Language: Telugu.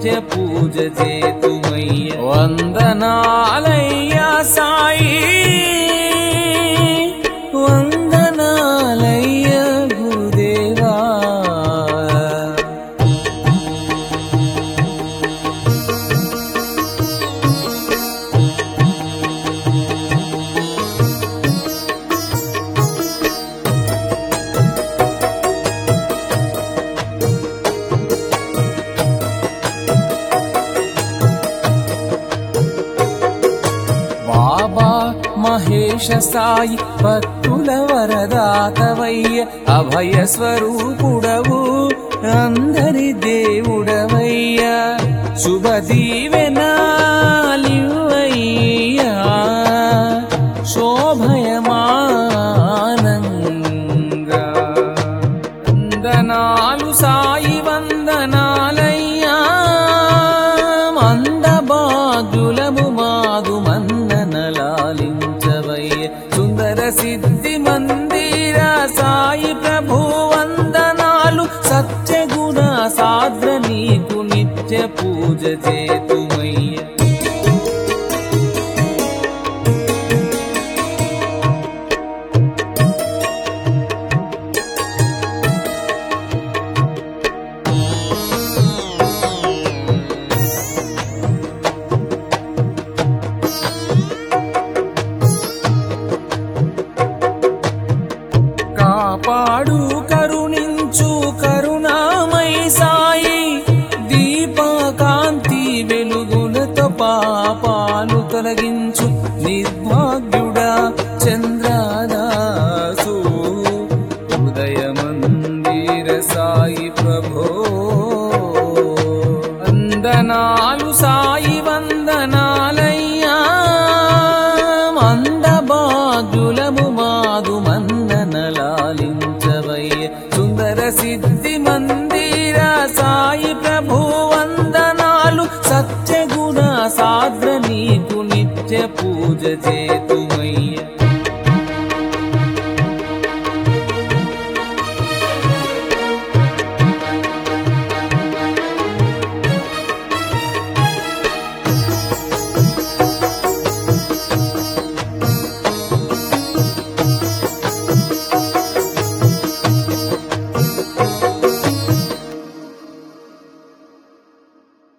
నిత్య పూజ చేతుమయ్య వందనాలయ్యా సాయి వందనాలయ్య గురుదేవా బాబా మహేష సాయి భక్తుల వరదాతవయ్య అభయ స్వరూపుడవు అందరి దేవుడవయ్య శుభ దీవెనాలివయ్యా శోభయమానంగా వందనాలు సాయి వందనాలయ్యా మందభాగ్యులము మాదు మన్ననలాలించవయ్య సుందర సిద్ధి మందిర సాయి ప్రభు వందనాలు సత్యగుణ సాద్ర నీకు నిత్య పూజ చేతుమయ్య కాపాడు కరుణించు కరుణామై సాయి దీపకాంతి వెలుగులతో పాపాలు తొలగించు నిర్భాగ్యుడా చంద్రదాసు హృదయ మందిర సాయి ప్రభో వందనాలు సాయి వందనాలయ్యా మందభాగ్యులము మాదు మన్ననలాలించవయ్య సుందర సిద్ధి మందిర సాయి ప్రభు వందనాలు సత్యగుణ సాద్ర నీకు నిత్య పూజ చేత